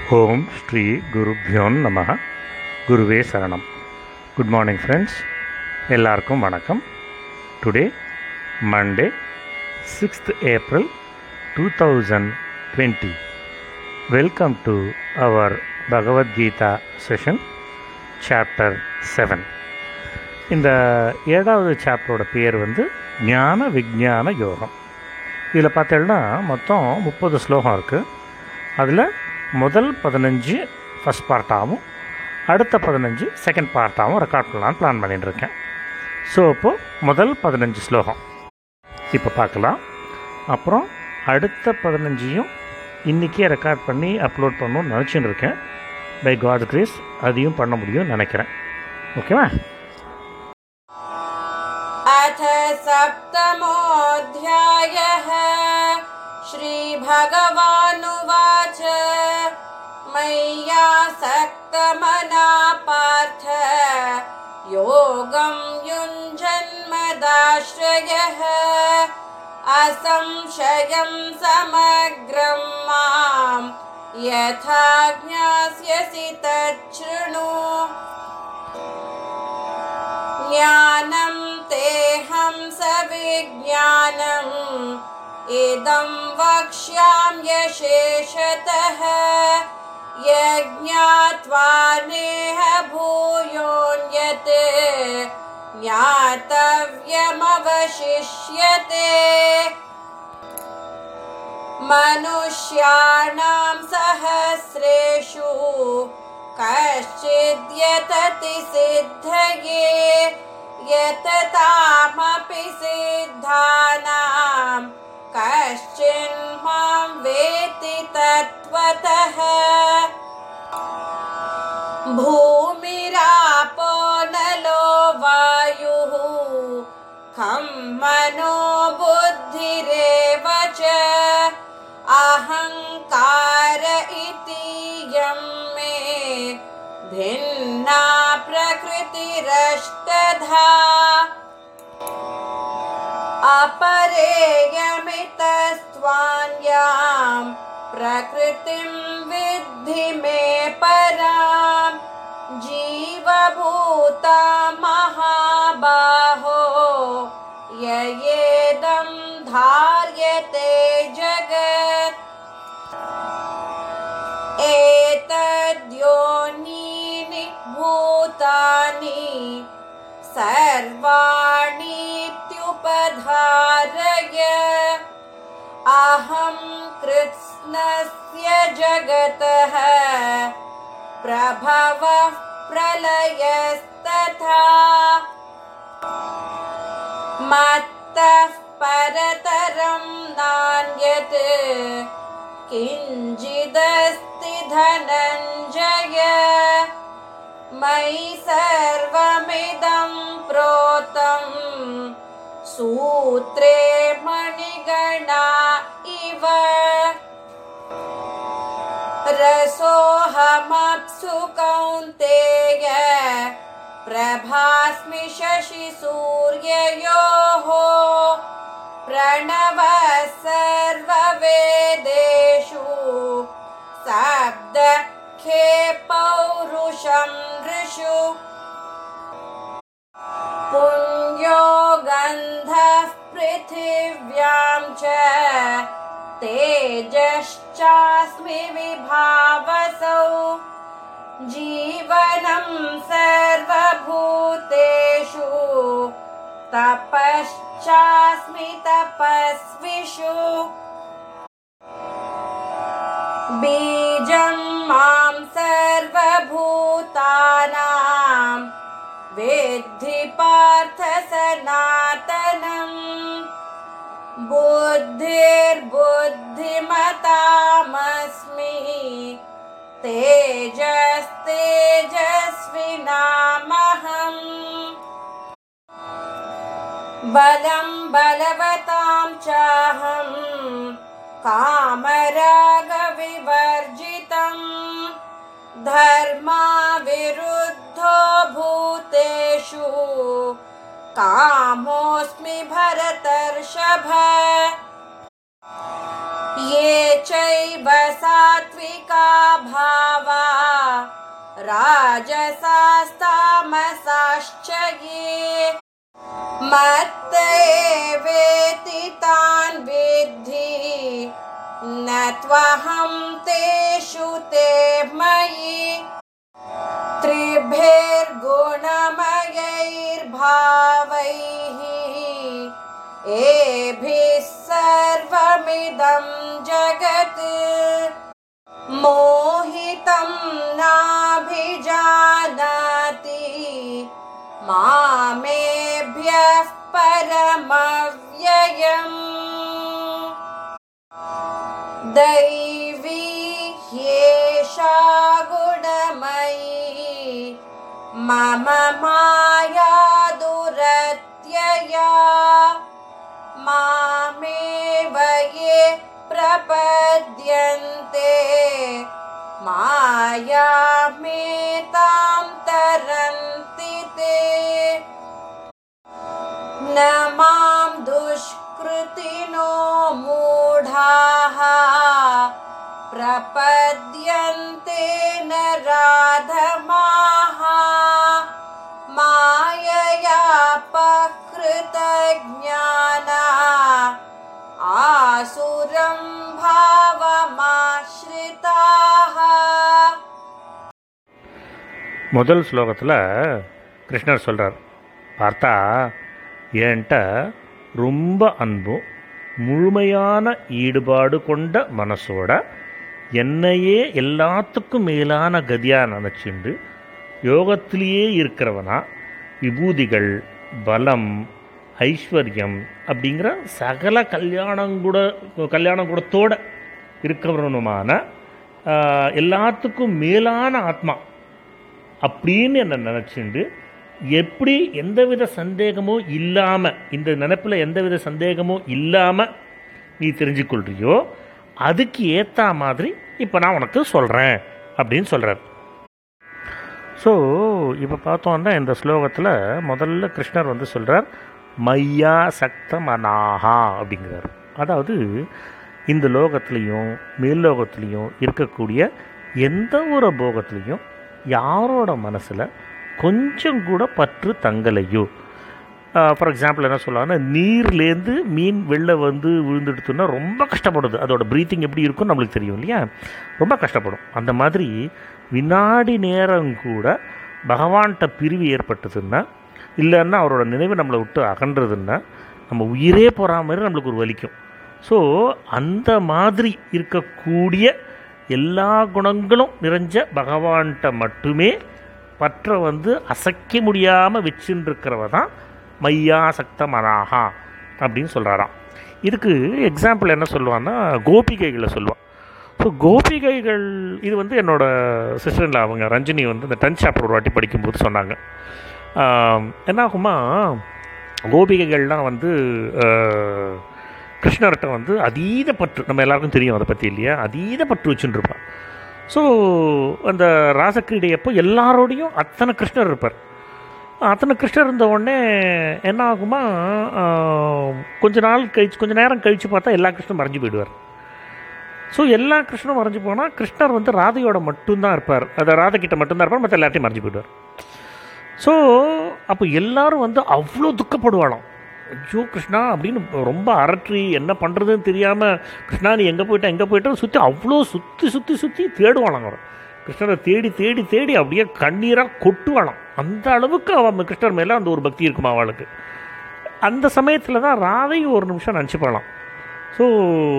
ஓம் ஸ்ரீ குருப்யோன் நம குருவே சரணம் குட் மார்னிங் ஃப்ரெண்ட்ஸ் எல்லாருக்கும் வணக்கம் today Monday sixth April two thousand twenty welcome to our Bhagavad Gita session chapter seven இந்த ஏழாவது சாப்டரோட பேர் வந்து ஞான விஞ்ஞான யோகம் இதில் பார்த்தீங்கன்னா மொத்தம் முப்பது ஸ்லோகம் இருக்குது அதில் முதல் பதினஞ்சு ஃபஸ்ட் பார்ட்டாகவும் அடுத்த பதினஞ்சு செகண்ட் பார்ட்டாகவும் ரெக்கார்ட் பண்ணலான்னு பிளான் பண்ணிட்டு இருக்கேன் ஸோ இப்போது முதல் பதினஞ்சு ஸ்லோகம் இப்போ பார்க்கலாம் அப்புறம் அடுத்த பதினஞ்சையும் இன்றைக்கே ரெக்கார்ட் பண்ணி அப்லோட் பண்ணணும்னு நினச்சின்னு இருக்கேன் பை காட் கிரேஸ் அதையும் பண்ண முடியும்னு நினைக்கிறேன் ஓகேவா अथ सप्तमोऽध्यायः श्रीभगवानुवाच मय्यासक्तमना पार्थ योगं युञ्जन्मदाश्रयः असंशयं समग्रं मां यथा ज्ञास्यसि तच्छृणु ज्ञानं तेऽहं सविज्ञानम् इदं वक्ष्याम्यशेषतः यज्ञात्वा नेह भूयोऽन्यत् ज्ञातव्यमवशिष्यते मनुष्याणां सहस्रेषु कश्चिद्यतति सिद्धये यततामपि सिद्धानां कश्चिन्मां वेति तत्त्वतः भूमिरापो नलो वायुः खं मनो बुद्धिरेव च अहङ्कार इति यं मे भिन्ना प्रकृतिरष्टधा अपरेयमितस्त्वान्यां प्रकृतिं विद्धि मे परां जीवभूता महाबाहो ययेदं धार्यते जगत् एतद्योनीनि भूतानि सर्वाणीत्युपधारय अहं कृत्स्नस्य जगतः प्रभवः प्रलयस्तथा मत्तः परतरं नान्यत् किञ्चिदस्ति धनञ्जय मयि सर्वमिदं प्रोतं सूत्रे मणिगणा इव रसोऽहमप्सु कौन्तेय प्रभास्मि शशिसूर्ययोः प्रणवः सर्ववेदेषु शब्दखे पौरुषं नृषु पुण्यो गन्धः पृथिव्यां च तेजश्चास्मि विभावसौ जीवनं सर्वभूतेषु तपश्चास्मि तपस्विषु बीजं मां सर्वभूतानां विद्धि पार्थ सनातनम् बुद्धिर्बुद्धिमतामस्मि तेजस्तेजस्विनामहम् बलं बलवतां चाहं कामरागविवर्जितं धर्माविरुद्धो भूतेषु कामोऽस्मि भरतर्षभ ये चैव सात्विक सात्विका भावा राजसास्तामसाश्च ये मत्तैवेति तान् विद्धि न त्वहं तेषु ते मयि त्रिभिर्गुणमयैर्भावैः एभिः सर्वमिदं जगत् मोहितं नाभिजानाति मामेभ्यः परमव्ययम् दैवी ह्येषा गुणमयी मम माया दुरत्यया मामेव ये प्रपद्यन्ते मायामेतां तरन्ति ते न मां दुष्कृतिनो मूढाः प्रपद्यन्ते न राधमाः माययापहृतज्ञाना आसुरं भावमाश्रिताः முதல் ஸ்லோகத்தில் கிருஷ்ணர் சொல்கிறார் பார்த்தா என்கிட்ட ரொம்ப அன்பும் முழுமையான ஈடுபாடு கொண்ட மனசோட என்னையே எல்லாத்துக்கும் மேலான கதியாக நினச்சிண்டு யோகத்திலேயே இருக்கிறவனா விபூதிகள் பலம் ஐஸ்வர்யம் அப்படிங்கிற சகல கல்யாணங்குட கல்யாணங்குடத்தோட இருக்கிறவனுமான ஆஹ், எல்லாத்துக்கும் மேலான ஆத்மா அப்படின்னு என்னை நினச்சிண்டு எப்படி எந்தவித சந்தேகமும் இல்லாமல் இந்த நினப்பில் எந்தவித சந்தேகமும் இல்லாமல் நீ தெரிஞ்சுக்கொள்றியோ அதுக்கு ஏற்ற மாதிரி இப்போ நான் உனக்கு சொல்கிறேன் அப்படின்னு சொல்கிறார் ஸோ இப்போ பார்த்தோன்னா இந்த ஸ்லோகத்தில் முதல்ல கிருஷ்ணர் வந்து சொல்கிறார் மையா சக்த மனாகா அப்படிங்கிறார் அதாவது இந்த லோகத்துலேயும் மேல்லோகத்துலேயும் இருக்கக்கூடிய எந்த ஒரு போகத்துலேயும் யாரோட மனசில் கொஞ்சம் கூட பற்று தங்கலையோ ஃபார் எக்ஸாம்பிள் என்ன சொல்லலாம்னா நீர்லேருந்து மீன் வெளில வந்து விழுந்துடுத்துன்னா ரொம்ப கஷ்டப்படுது அதோட ப்ரீத்திங் எப்படி இருக்கும்னு நம்மளுக்கு தெரியும் இல்லையா ரொம்ப கஷ்டப்படும் அந்த மாதிரி வினாடி நேரம் கூட பகவான்கிட்ட பிரிவு ஏற்பட்டதுன்னா இல்லைன்னா அவரோட நினைவு நம்மளை விட்டு அகன்றதுன்னா நம்ம உயிரே போகிற மாதிரி நம்மளுக்கு ஒரு வலிக்கும் ஸோ அந்த மாதிரி இருக்கக்கூடிய எல்லா குணங்களும் நிறைஞ்ச பகவான்கிட்ட மட்டுமே பற்ற வந்து அசைக்க முடியாமல் வச்சுருக்கிறவ தான் மையா சக்த மனாகா அப்படின்னு சொல்கிறாராம் இதுக்கு எக்ஸாம்பிள் என்ன சொல்லுவான்னா கோபிகைகளை சொல்லுவான் ஸோ கோபிகைகள் இது வந்து என்னோட சிஸ்டரில் அவங்க ரஞ்சினி வந்து இந்த டென்த் சாப்டர் ஒரு வாட்டி படிக்கும்போது சொன்னாங்க ஆம், என்ன ஆகுமா கோபிகைகள்லாம் வந்து ஆஹ், கிருஷ்ணர்கிட்ட வந்து அதீத பற்று நம்ம எல்லாருக்கும் தெரியும் அதை பற்றி இல்லையா அதீத பற்று வச்சுட்டு இருப்பான் ஸோ அந்த ராசக்கிரீடை அப்போ எல்லாரோடையும் அத்தனை கிருஷ்ணர் இருப்பார் அத்தனை கிருஷ்ணர் இருந்த உடனே என்ன ஆகுமா ஆஹ், கொஞ்ச நாள் கழிச்சு கொஞ்ச நேரம் கழித்து பார்த்தா எல்லா கிருஷ்ணரும் மறைஞ்சு போயிடுவார் ஸோ எல்லா கிருஷ்ணரும் மறைஞ்சு போனால் கிருஷ்ணர் வந்து ராதையோட மட்டும்தான் இருப்பார் அதை ராதை கிட்ட மட்டும்தான் இருப்பார் மற்ற எல்லாத்தையும் மறைஞ்சு போயிடுவார் ஸோ அப்போ எல்லாரும் வந்து அவ்வளோ துக்கப்படுவாளாம் ஐயோ கிருஷ்ணா அப்படின்னு ரொம்ப அரற்றி என்ன பண்ணுறதுன்னு தெரியாமல் கிருஷ்ணா நீ எங்கே போயிட்ட எங்கே போயிட்ட சுற்றி அவ்வளோ சுற்றி சுற்றி சுற்றி தேடுவாளாங்க அவர் கிருஷ்ணரை தேடி தேடி தேடி அப்படியே கண்ணீராக கொட்டுவாளாம் அந்த அளவுக்கு அவன் கிருஷ்ணர் மேலே அந்த ஒரு பக்தி இருக்குமா அவளுக்கு அந்த சமயத்தில் தான் ராதையும் ஒரு நிமிஷம் நினச்சிப்பாளாம் ஸோ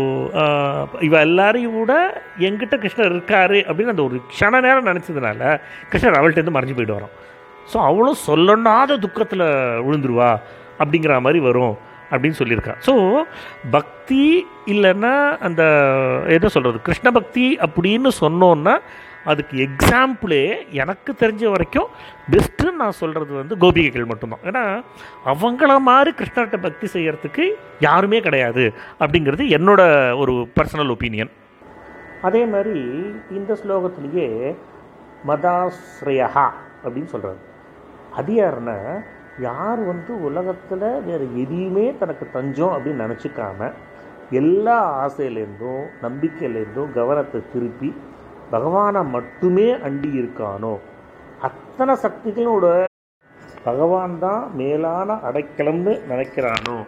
இவ எல்லாரையும் விட என்கிட்ட கிருஷ்ணர் இருக்காரு அப்படின்னு அந்த ஒரு க்ஷண நேரம் நினச்சதுனால கிருஷ்ணர் அவள்கிட்டருந்து மறைஞ்சு போயிட்டு வரோம் ஸோ அவளும் சொல்லணாத துக்கத்தில் விழுந்துருவா அப்படிங்கிற மாதிரி வரும் அப்படின்னு சொல்லியிருக்கா ஸோ பக்தி இல்லைன்னா அந்த என்ன சொல்கிறது கிருஷ்ண பக்தி அப்படின்னு சொன்னோன்னா அதுக்கு எக்ஸாம்பிளே எனக்கு தெரிஞ்ச வரைக்கும் பெஸ்ட்டுன்னு நான் சொல்கிறது வந்து கோபிகைகள் மட்டும்தான் ஏன்னா அவங்கள மாதிரி கிருஷ்ணர்கிட்ட பக்தி செய்யறதுக்கு யாருமே கிடையாது அப்படிங்கிறது என்னோட ஒரு பர்சனல் ஒப்பீனியன் அதே மாதிரி இந்த ஸ்லோகத்திலேயே மதாஸ்ரயா அப்படின்னு சொல்கிறாரு அது யாருன்னா யார் வந்து உலகத்தில் வேறு எதையுமே தனக்கு தஞ்சம் அப்படின்னு நினச்சிக்காம எல்லா ஆசையிலேருந்தும் நம்பிக்கையிலேருந்தும் கவனத்தை திருப்பி பகவானை மட்டுமே அண்டி இருக்கானோ அத்தனை சக்திகளோட பகவான் தான் மேலான அடைக்கலம்னு நினைக்கிறானோ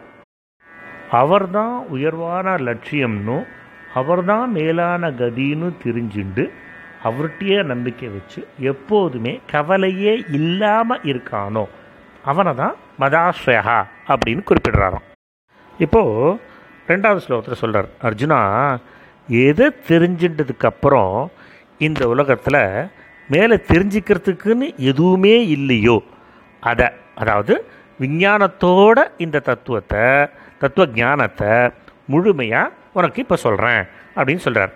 அவர்தான் உயர்வான லட்சியம்னு அவர்தான் மேலான கதின்னு தெரிஞ்சுண்டு அவர்கிட்டயே நம்பிக்கை வச்சு எப்போதுமே கவலையே இல்லாமல் இருக்கானோ அவனை தான் மதாஸ்ரயா அப்படின்னு குறிப்பிடுறாராம் இப்போது ரெண்டாவது ஸ்லோகத்தில் சொல்கிறார் அர்ஜுனா எதை தெரிஞ்சின்றதுக்கப்புறம் இந்த உலகத்தில் மேலே தெரிஞ்சுக்கிறதுக்குன்னு எதுவுமே இல்லையோ அதை அதாவது விஞ்ஞானத்தோட இந்த தத்துவத்தை தத்துவ ஞானத்தை முழுமையாக உனக்கு இப்போ சொல்கிறேன் அப்படின்னு சொல்கிறார்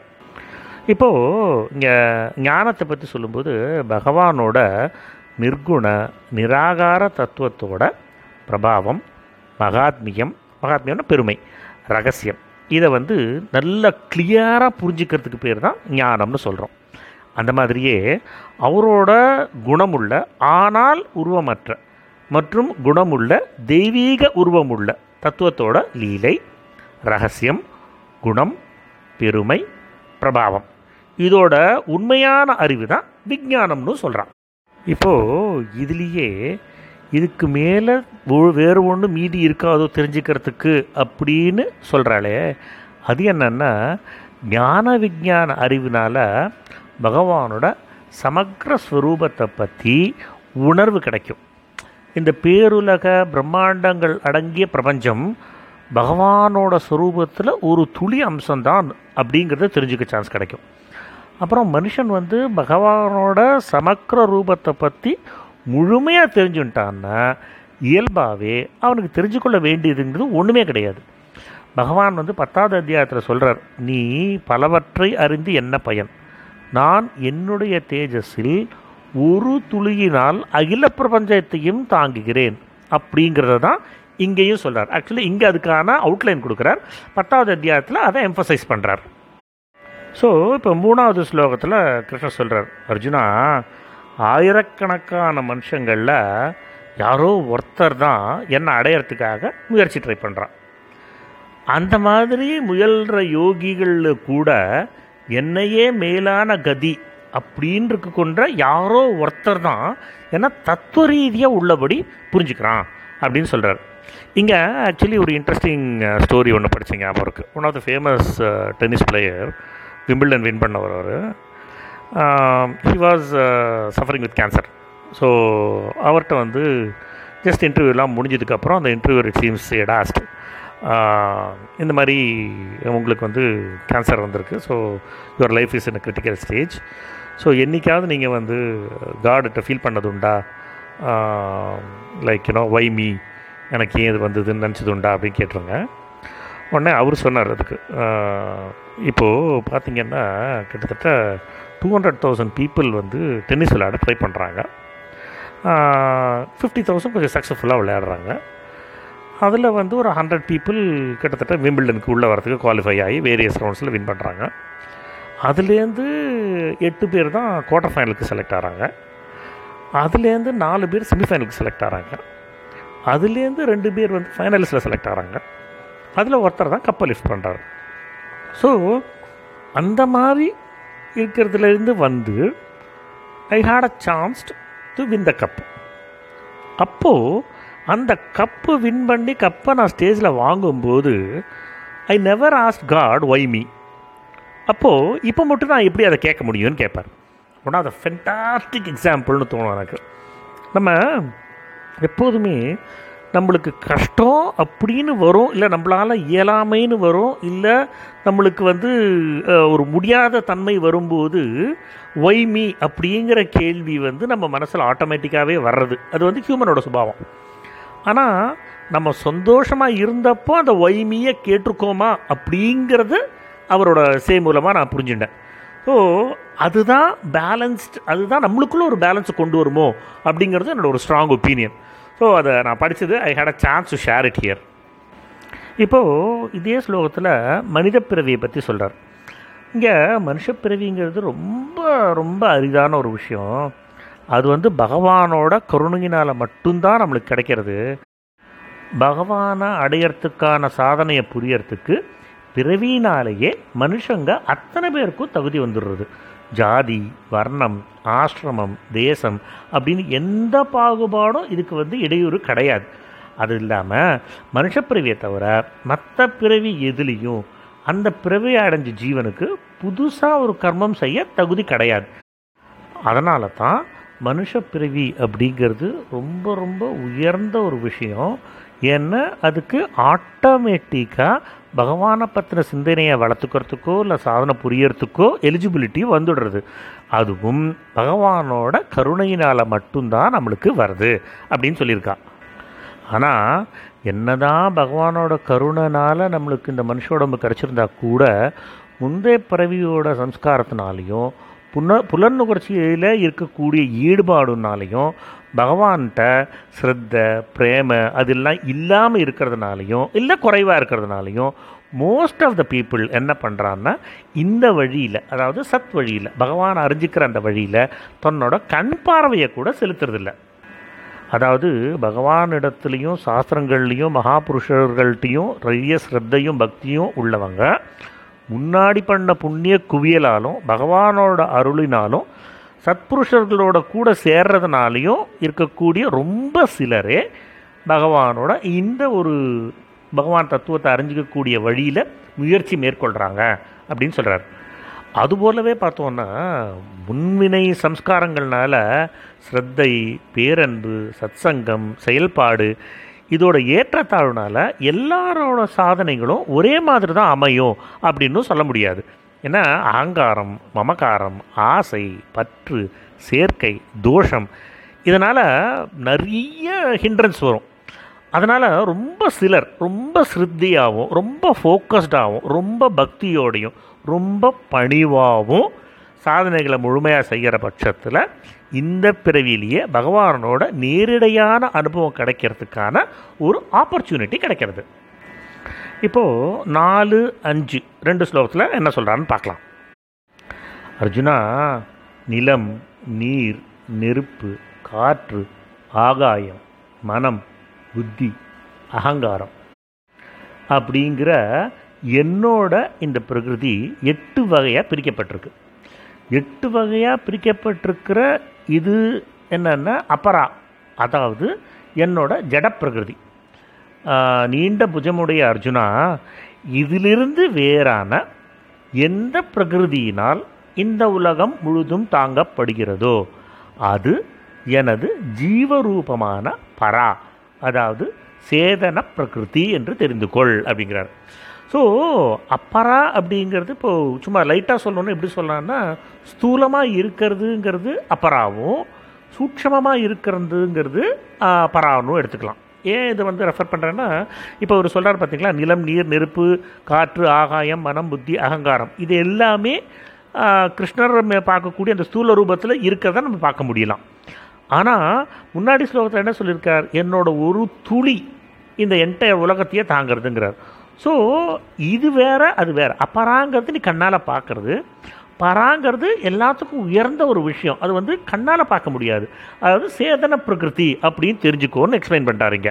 இப்போது இங்கே ஞானத்தை பற்றி சொல்லும்போது பகவானோட நிர்குண நிராகார தத்துவத்தோட பிரபாவம் மகாத்மியம் மகாத்மியம்னா பெருமை ரகசியம் இதை வந்து நல்ல கிளியராக புரிஞ்சுக்கிறதுக்கு பேர் தான் ஞானம்னு சொல்கிறோம் அந்த மாதிரியே அவரோட குணமுள்ள ஆனால் உருவமற்ற மற்றும் குணமுள்ள தெய்வீக உருவமுள்ள தத்துவத்தோட லீலை ரகசியம் குணம் பெருமை பிரபாவம் இதோட உண்மையான அறிவு தான் விஞ்ஞானம்னு சொல்கிறான் இப்போது இதுலேயே இதுக்கு மேலே வேறு ஒன்று மீதி இருக்காதோ தெரிஞ்சுக்கிறதுக்கு அப்படின்னு சொல்கிறாளே அது என்னன்னா ஞான விஞ்ஞான அறிவினால் பகவானோட சமக்ர ஸ்வரூபத்தை பற்றி உணர்வு கிடைக்கும் இந்த பேருலக பிரம்மாண்டங்கள் அடங்கிய பிரபஞ்சம் பகவானோட ஸ்வரூபத்தில் ஒரு துளி அம்சம்தான் அப்படிங்கிறத தெரிஞ்சுக்க சான்ஸ் கிடைக்கும் அப்புறம் மனுஷன் வந்து பகவானோட சமக்கிர ரூபத்தை பற்றி முழுமையாக தெரிஞ்சுட்டான்னா இயல்பாகவே அவனுக்கு தெரிஞ்சுக்கொள்ள வேண்டியதுங்கிறது ஒன்றுமே கிடையாது பகவான் வந்து பத்தாவது அத்தியாயத்தில் சொல்கிறார் நீ பலவற்றை அறிந்து என்ன பயன் நான் என்னுடைய தேஜஸில் ஒரு துளியினால் அகில பிரபஞ்சத்தையும் தாங்குகிறேன் அப்படிங்கிறத தான் இங்கேயும் சொல்கிறார் ஆக்சுவலி இங்கே அதுக்கான அவுட்லைன் கொடுக்குறார் பத்தாவது அத்தியாயத்தில் அதை எம்ஃபசைஸ் பண்ணுறார் ஸோ இப்போ மூணாவது ஸ்லோகத்தில் கிருஷ்ணர் சொல்கிறார் அர்ஜுனா ஆயிரக்கணக்கான மனுஷங்களில் யாரோ ஒருத்தர் தான் என்னை அடையிறதுக்காக முயற்சி ட்ரை பண்ணுறான் அந்த மாதிரி முயல்கிற யோகிகள் கூட என்னையே மேலான கதி அப்படின்றது கொண்ட யாரோ ஒருத்தர் தான் என்ன தத்துவ ரீதியாக உள்ளபடி புரிஞ்சுக்கிறான் அப்படின்னு சொல்கிறார் இங்கே ஆக்சுவலி ஒரு இன்ட்ரெஸ்டிங் ஸ்டோரி ஒன்று படித்தீங்க ஞாபகம் இருக்குது one of the famous tennis player Wimbledon win பண்ணவர் அவர் he was suffering with cancer so அவர்கிட்ட வந்து ஜஸ்ட் இன்டர்வியூலாம் முடிஞ்சதுக்கப்புறம் அந்த இன்டர்வியூ இட் சீம்ஸ் எடாஸ்ட் இந்த மாதிரி உங்களுக்கு வந்து கேன்சர் வந்திருக்கு so your life is in critical stage so என்றைக்காவது நீங்கள் வந்து கார்டுகிட்ட ஃபீல் பண்ணது உண்டா லைக் யூனோ வை மீ எனக்கு ஏன் இது வந்ததுன்னு நினச்சது உண்டா அப்படின்னு கேட்டுருங்க உடனே அவர் சொன்னார் அதுக்கு இப்போது பார்த்திங்கன்னா கிட்டத்தட்ட டூ ஹண்ட்ரட் தௌசண்ட் பீப்புள் வந்து டென்னிஸ் விளையாட ட்ரை பண்ணுறாங்க ஃபிஃப்டி தௌசண்ட் கொஞ்சம் சக்ஸஸ்ஃபுல்லாக விளையாடுறாங்க அதில் வந்து ஒரு ஹண்ட்ரட் பீப்புள் கிட்டத்தட்ட விம்பிள்டனுக்கு உள்ளே வரதுக்கு குவாலிஃபை ஆகி வேரியஸ் ரவுண்ட்ஸில் வின் பண்ணுறாங்க அதுலேருந்து எட்டு பேர் தான் குவார்ட்டர் ஃபைனலுக்கு செலக்ட் ஆகிறாங்க அதுலேருந்து நாலு பேர் செமிஃபைனலுக்கு செலக்ட் ஆகிறாங்க அதுலேருந்து ரெண்டு பேர் வந்து ஃபைனலிஸ்ட்டில் செலக்ட் ஆகிறாங்க அதில் ஒருத்தர் தான் கப்பை லிஃப்ட் பண்ணுறாரு ஸோ அந்த மாதிரி இருக்கிறதுலேருந்து வந்து I had a chance to win the cup அப்போது அந்த கப்பு வின் பண்ணி கப்பை நான் ஸ்டேஜில் வாங்கும்போது I never asked God why me அப்போது இப்போ மட்டும் நான் எப்படி அதை கேட்க முடியும்னு கேட்பார் ஒன் ஆஃப் த ஃபென்டாஸ்டிக் எக்ஸாம்பிள்னு தோணும் எனக்கு நம்ம எப்போதுமே நம்மளுக்கு கஷ்டம் அப்படின்னு வரும் இல்லை நம்மளால் இயலாமைன்னு வரும் இல்லை நம்மளுக்கு வந்து ஒரு முடியாத தன்மை வரும்போது ஒய் மீ அப்படிங்கிற கேள்வி வந்து நம்ம மனசில் ஆட்டோமேட்டிக்காகவே வர்றது அது வந்து ஹியூமனோட சுபாவம் ஆனால் நம்ம சந்தோஷமாக இருந்தப்போ அந்த ஒய்மியை கேட்டிருக்கோமா அப்படிங்கிறது அவரோட சே மூலமாக நான் புரிஞ்சுட்டேன் ஸோ அதுதான் பேலன்ஸ்ட் அதுதான் நம்மளுக்குள்ள ஒரு பேலன்ஸை கொண்டு வருமோ அப்படிங்கிறது என்னோட ஒரு ஸ்ட்ராங் ஒப்பீனியன் ஸோ அதை நான் படித்தது I had a chance to share it here இப்போது இதே ஸ்லோகத்தில் மனித பிறவியை பற்றி சொல்கிறார் இங்கே மனுஷ பிறவிங்கிறது ரொம்ப ரொம்ப அரிதான ஒரு விஷயம் அது வந்து பகவானோட கருணையினால் மட்டும்தான் நம்மளுக்கு கிடைக்கிறது பகவானை அடையறதுக்கான சாதனையை புரியறதுக்கு பிறவினாலேயே மனுஷங்க அத்தனை பேருக்கும் தகுதி வந்துடுறது ஜாதி வர்ணம் ஆசிரமம் தேசம் அப்படின்னு எந்த பாகுபாடும் இதுக்கு வந்து இடையூறு கிடையாது அது இல்லாமல் மனுஷப்பிறவியை தவிர மற்ற பிறவி எதுலேயும் அந்த பிறவியை அடைஞ்ச ஜீவனுக்கு புதுசாக ஒரு கர்மம் செய்ய தகுதி கிடையாது அதனால தான் மனுஷ பிறவி அப்படிங்கிறது ரொம்ப ரொம்ப உயர்ந்த ஒரு விஷயம் ஏன்னா அதுக்கு ஆட்டோமேட்டிக்காக பகவானை பற்றின சிந்தனையை வளர்த்துக்கிறதுக்கோ இல்லை சாதனை புரியறதுக்கோ எலிஜிபிலிட்டி வந்துடுறது அதுவும் பகவானோட கருணையினால் மட்டும்தான் நம்மளுக்கு வருது அப்படின்னு சொல்லியிருக்கா ஆனால் என்னதான் பகவானோட கருணைனால் நம்மளுக்கு இந்த மனுஷ உடம்பு கிடச்சிருந்தா கூட முந்தைய பிறவியோட சம்ஸ்காரத்தினாலையும் புன புலநுகர்ச்சியில் இருக்கக்கூடிய ஈடுபாடுனாலையும் பகவான்கிட்ட ஸ்ரத்த பிரேம அதெல்லாம் இல்லாமல் இருக்கிறதுனாலையும் இல்லை குறைவாக இருக்கிறதுனாலையும் மோஸ்ட் ஆஃப் த பீப்புள் என்ன பண்ணுறான்னா இந்த வழியில் அதாவது சத் வழியில் பகவான் அறிஞ்சிக்கிற அந்த வழியில் தன்னோட கண் பார்வையை கூட செலுத்துறதில்ல அதாவது பகவானிடத்துலையும் சாஸ்திரங்கள்லேயும் மகாபுருஷர்கள்ட்டையும் நிறைய ஸ்ரத்தையும் பக்தியும் உள்ளவங்க முன்னாடி பண்ண புண்ணிய குவியலாலும் பகவானோட அருளினாலும் சத்புருஷர்களோட கூட சேர்றதுனாலையும் இருக்கக்கூடிய ரொம்ப சிலரே பகவானோட இந்த ஒரு பகவான் தத்துவத்தை அறிஞ்சிக்கக்கூடிய வழியில் முயற்சி மேற்கொள்கிறாங்க அப்படின்னு சொல்கிறார் அதுபோலவே பார்த்தோன்னா முன்வினை சம்ஸ்காரங்கள்னால ஸ்ரத்தை பேரன்பு சத்சங்கம் செயல்பாடு இதோட ஏற்றத்தாழ்வுனால எல்லாரோட சாதனைகளும் ஒரே மாதிரி தான் அமையும் அப்படின்னு சொல்ல முடியாது ஏன்னா அகங்காரம் மமகாரம் ஆசை பற்று சேர்க்கை தோஷம் இதனால் நிறைய ஹிண்ட்ரன்ஸ் வரும் அதனால் ரொம்ப சிலர் ரொம்ப ஸ்ருத்தியாகவும் ரொம்ப ஃபோக்கஸ்டாகவும் ரொம்ப பக்தியோடையும் ரொம்ப பணிவாகவும் சாதனைகளை முழுமையாக செய்கிற பட்சத்தில் இந்த பிறவிலேயே பகவானோட நேரடியான அனுபவம் கிடைக்கிறதுக்கான ஒரு ஆப்பர்ச்சுனிட்டி கிடைக்கிறது இப்போது நாலு அஞ்சு ரெண்டு ஸ்லோகத்தில் என்ன சொல்கிறான்னு பார்க்கலாம் அர்ஜுனா நிலம் நீர் நெருப்பு காற்று ஆகாயம் மனம் புத்தி அகங்காரம் அப்படிங்கிற என்னோட இந்த பிரகிருதி எட்டு வகையாக பிரிக்கப்பட்டிருக்கு எட்டு வகையாக பிரிக்கப்பட்டிருக்கிற இது என்னன்னா அபரா அதாவது என்னோட ஜட பிரகிருதி ஆஹ், நீண்ட புஜமுடைய அர்ஜுனா இதிலிருந்து வேறான எந்த பிரகிருதியினால் இந்த உலகம் முழுதும் தாங்கப்படுகிறதோ அது எனது ஜீவரூபமான பரா அதாவது சேதன பிரகிருதி என்று தெரிந்து கொள் அப்படிங்கிறார் ஸோ அப்பரா அப்படிங்கிறது இப்போது சும்மா லைட்டாக சொல்லணும்னு எப்படி சொல்லலாம்னா ஸ்தூலமாக இருக்கிறதுங்கிறது அப்பராவும் சூட்சமமாக இருக்கிறதுங்கிறது ஆ, பராவும் எடுத்துக்கலாம் ஏன் இதை வந்து ரெஃபர் பண்ணுறேன்னா இப்போ அவர் சொல்கிறார் பார்த்தீங்களா நிலம் நீர் நெருப்பு காற்று ஆகாயம் மனம் புத்தி அகங்காரம் இது எல்லாமே ஆ, கிருஷ்ணர் மே- பார்க்கக்கூடிய அந்த ஸ்தூல ரூபத்தில் இருக்கிறத நம்ம பார்க்க முடியலாம் ஆனால் முன்னாடி ஸ்லோகத்தில் என்ன சொல்லியிருக்கார் என்னோட ஒரு துளி இந்த என்டையர் உலகத்தையே தாங்கிறதுங்கிறார் ஸோ இது வேற அது வேற அப்பராங்கிறது நீ கண்ணால் பார்க்கறது பராங்கிறது எல்லாத்துக்கும் உயர்ந்த ஒரு விஷயம் அது வந்து கண்ணால் பார்க்க முடியாது அதாவது சேதன பிரகிருதி அப்படின்னு தெரிஞ்சுக்கோன்னு எக்ஸ்பிளைன் பண்ணிட்டாருங்க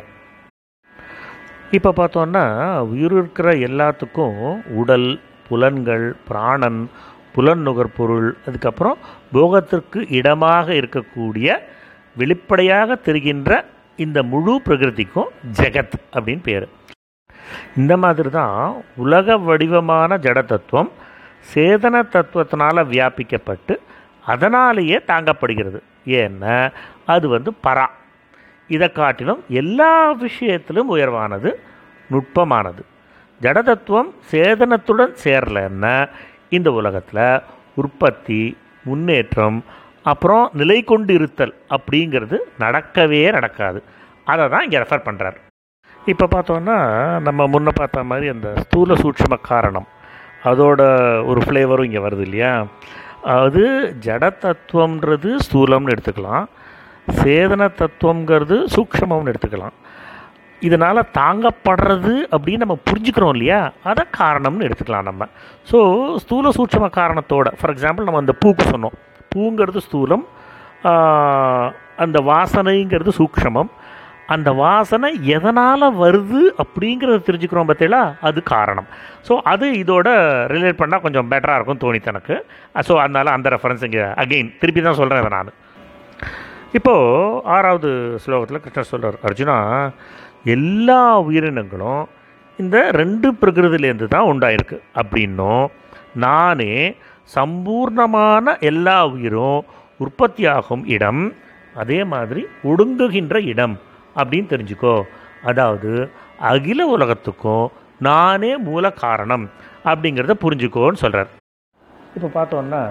இப்போ பார்த்தோன்னா உயிர் இருக்கிற எல்லாத்துக்கும் உடல் புலன்கள் பிராணன் புலன் நுகர்பொருள் அதுக்கப்புறம் போகத்திற்கு இடமாக இருக்கக்கூடிய வெளிப்படையாக தெரிகின்ற இந்த முழு பிரகிருதிக்கும் ஜெகத் அப்படின்னு பேர் இந்த மாதிரி தான் உலக வடிவமான ஜட தத்துவம் சேதன தத்துவத்தினால் வியாபிக்கப்பட்டு அதனாலேயே தாங்கப்படுகிறது ஏன்னா அது வந்து பரா இதை காட்டிலும் எல்லா விஷயத்திலும் உயர்வானது நுட்பமானது ஜட தத்துவம் சேதனத்துடன் சேரலைன்னா இந்த உலகத்தில் உற்பத்தி முன்னேற்றம் அப்புறம் நிலை கொண்டு இருத்தல் அப்படிங்கிறது நடக்கவே நடக்காது அதை தான் இங்கே ரெஃபர் பண்ணுறார் இப்போ பார்த்தோன்னா நம்ம முன்ன பார்த்த மாதிரி அந்த ஸ்தூல சூட்சும காரணம் அதோட ஒரு ஃப்ளேவரும் இங்கே வருது இல்லையா அது ஜட தத்துவம்ன்றது ஸ்தூலம்னு எடுத்துக்கலாம் சேதன தத்துவங்கிறது சூக்ஷமம்னு எடுத்துக்கலாம் இதனால் தாங்கப்படுறது அப்படின்னு நம்ம புரிஞ்சுக்கிறோம் இல்லையா அதை காரணம்னு எடுத்துக்கலாம் நம்ம ஸோ ஸ்தூல சூட்சும காரணத்தோட ஃபார் எக்ஸாம்பிள் நம்ம அந்த பூக்கு சொன்னோம் பூங்கிறது ஸ்தூலம் ஆஹ், அந்த வாசனைங்கிறது சூக்ஷமம் அந்த வாசனை எதனால் வருது அப்படிங்கிறத தெரிஞ்சுக்கிறோம் பார்த்தீங்களா அது காரணம் ஸோ அது இதோட ரிலேட் பண்ணால் கொஞ்சம் பெட்டராக இருக்கும் தோணித்து எனக்கு ஸோ அதனால் அந்த ரெஃபரன்ஸ் இங்கே அகெயின் திருப்பி தான் சொல்கிறேன் இதை நான் இப்போது ஆறாவது ஸ்லோகத்தில் கிருஷ்ணர் சொல்கிறார் அர்ஜுனா எல்லா உயிரினங்களும் இந்த ரெண்டு பிரகிருதிலேருந்து தான் உண்டாயிருக்கு அப்படின்னும் நானே சம்பூர்ணமான எல்லா உயிரும் உற்பத்தியாகும் இடம் அதே மாதிரி ஒடுங்குகின்ற இடம் அப்படின்னு தெரிஞ்சுக்கோ அதாவது அகில உலகத்துக்கும் நானே மூல காரணம் அப்படிங்கிறத புரிஞ்சுக்கோன்னு சொல்கிறார் இப்போ பார்த்தோன்னா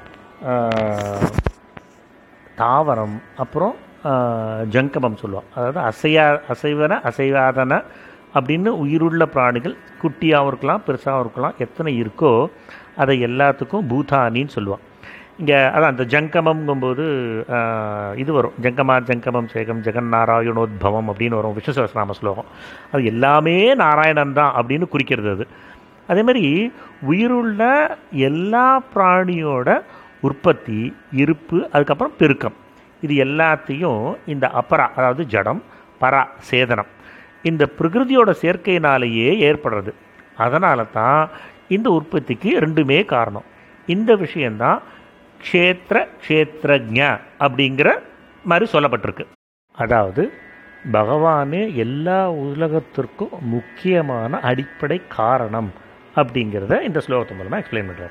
ஆஹ், தாவரம் அப்புறம் ஆஹ், ஜங்கமம் சொல்லுவோம் அதாவது அசையா அசைவன அசைவாதன அப்படின்னு உயிருள்ள பிராணிகள் குட்டியாகவும் இருக்கலாம் பெருசாகவும் இருக்கலாம் எத்தனை இருக்கோ அதை எல்லாத்துக்கும் பூதானின்னு சொல்லுவான் இங்கே அதான் அந்த ஜங்கமம்ங்கும்போது ஆஹ், இது வரும் ஜங்கமா ஜங்கமம் சேகம் ஜெகன் நாராயணோத்பவம் அப்படின்னு வரும் விஷ்ணு சகஸ்ரநாம ஸ்லோகம் அது எல்லாமே நாராயணன் தான் அப்படின்னு குறிக்கிறது அது அதே மாதிரி உயிருள்ள எல்லா பிராணியோட உற்பத்தி இருப்பு அதுக்கப்புறம் பெருக்கம் இது எல்லாத்தையும் இந்த அபரா அதாவது ஜடம் பரா சேதனம் இந்த பிரகிருதியோட சேர்க்கையினாலேயே ஏற்படுறது அதனால தான் இந்த உற்பத்திக்கு ரெண்டுமே காரணம் இந்த விஷயந்தான் க்ஷேத்திர க்ஷேத்திரஜ அப்படிங்கிற மாதிரி சொல்லப்பட்டிருக்கு அதாவது பகவானே எல்லா உலகத்திற்கும் முக்கியமான அடிப்படை காரணம் அப்படிங்கிறத இந்த ஸ்லோகத்து மூலமாக எக்ஸ்பிளைன் பண்ணுறார்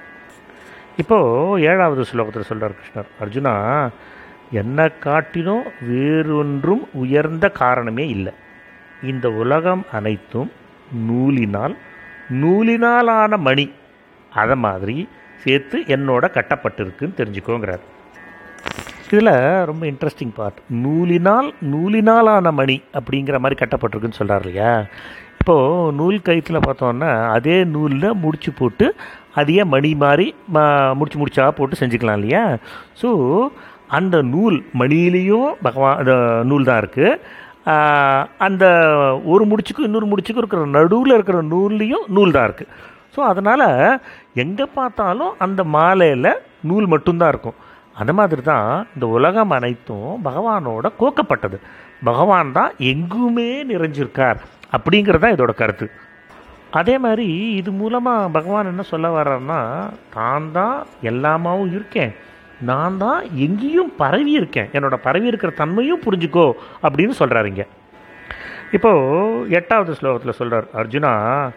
இப்போது ஏழாவது ஸ்லோகத்தில் சொல்கிறார் கிருஷ்ணர் அர்ஜுனா என்னை காட்டிலும் வேறொன்றும் உயர்ந்த காரணமே இல்லை இந்த உலகம் அனைத்தும் நூலினால் நூலினாலான மணி அதை மாதிரி சேர்த்து என்னோட கட்டப்பட்டிருக்குன்னு தெரிஞ்சுக்கோங்கிறார் இதில் ரொம்ப இன்ட்ரெஸ்டிங் பார்ட் நூலினால் நூலினாலான மணி அப்படிங்கிற மாதிரி கட்டப்பட்டிருக்குன்னு சொல்கிறார் இல்லையா இப்போது நூல் கயிற்றுல பார்த்தோன்னா அதே நூலில் முடிச்சு போட்டு அதையே மணி மாதிரி ம முடிச்சு முடிச்சா போட்டு செஞ்சுக்கலாம் இல்லையா ஸோ அந்த நூல் மணியிலையும் பகவான் அந்த நூல் தான் இருக்குது அந்த ஒரு முடிச்சுக்கும் இன்னொரு முடிச்சுக்கும் இருக்கிற நடுவில் இருக்கிற நூல்லையும் நூல் தான் இருக்குது ஸோ அதனால் எங்கே பார்த்தாலும் அந்த மாலையில் நூல் மட்டும்தான் இருக்கும் அந்த மாதிரி தான் இந்த உலகம் அனைத்தும் பகவானோட கோக்கப்பட்டது பகவான் தான் எங்குமே நிறைஞ்சிருக்கார் அப்படிங்கிறது தான் இதோட கருத்து அதே மாதிரி இது மூலமாக பகவான் என்ன சொல்ல வர்றாருன்னா தான் தான் எல்லாமாவும் இருக்கேன் நான் தான் எங்கேயும் பரவி இருக்கேன் என்னோட பரவி இருக்கிற தன்மையும் புரிஞ்சுக்கோ அப்படின்னு சொல்கிறாருங்க இப்போது எட்டாவது ஸ்லோகத்தில் சொல்கிறார் அர்ஜுனா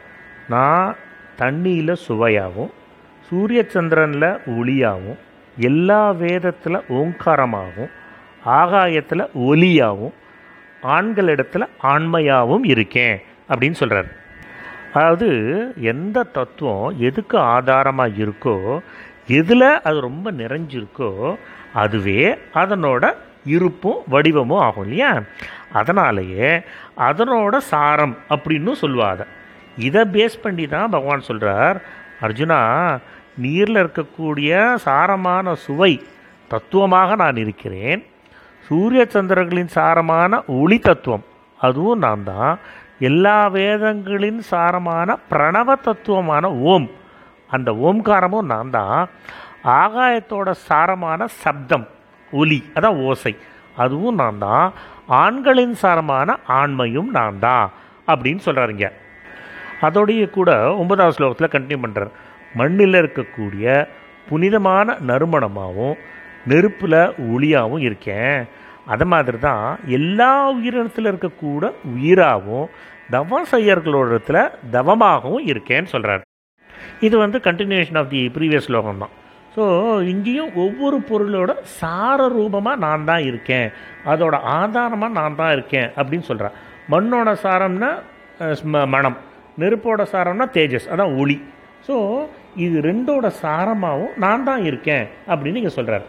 நான் தண்ணியில் சுவையாகவும் சூரிய சந்திரனில் ஒளியாகவும் எல்லா வேதத்தில் ஓங்காரமாகவும் ஆகாயத்தில் ஒலியாகவும் ஆண்களிடத்தில் ஆண்மையாகவும் இருக்கேன் அப்படின்னு சொல்கிறார் அதாவது எந்த தத்துவம் எதுக்கு ஆதாரமாக இருக்கோ எதில் அது ரொம்ப நிறைஞ்சிருக்கோ அதுவே அதனோட இருப்பும் வடிவமும் ஆகும் இல்லையா அதனாலேயே அதனோட சாரம் அப்படின்னு சொல்லுவாத இதை பேஸ் பண்ணி தான் பகவான் சொல்கிறார் அர்ஜுனா நீரில் இருக்கக்கூடிய சாரமான சுவை தத்துவமாக நான் இருக்கிறேன் சூரிய சந்திரர்களின் சாரமான ஒளி தத்துவம் அதுவும் நான் தான் எல்லா வேதங்களின் சாரமான பிரணவ தத்துவமான ஓம் அந்த ஓம்காரமும் நான் தான் ஆகாயத்தோட சாரமான சப்தம் ஒலி அதான் ஓசை அதுவும் நான் தான் ஆண்களின் சாரமான ஆண்மையும் நான் தான் அப்படின்னு சொல்கிறாருங்க அதோடைய கூட ஒன்பதாவது ஸ்லோகத்தில் கண்டினியூ பண்ணுறார் மண்ணில் இருக்கக்கூடிய புனிதமான நறுமணமாகவும் நெருப்பில் ஒளியாகவும் இருக்கேன் அது மாதிரி தான் எல்லா உயிரினத்தில் இருக்கக்கூட உயிராகவும் தவ செய்யர்களோடத்தில் தவமாகவும் இருக்கேன்னு சொல்கிறார் இது வந்து கண்டினியூஷன் ஆஃப் தி ப்ரீவியஸ் ஸ்லோகம் தான் ஸோ இங்கேயும் ஒவ்வொரு பொருளோட சார ரூபமாக நான் தான் இருக்கேன் அதோட ஆதாரமாக நான் தான் இருக்கேன் அப்படின்னு சொல்கிறேன் மண்ணோட சாரம்னா அஹ், ஸ்ம- மனம் நெருப்போட சாரம்னா தேஜஸ் அதான் ஒளி ஸோ இது ரெண்டோட சாரமாகவும் நான் தான் இருக்கேன் அப்படின்னு இங்கே சொல்கிறார்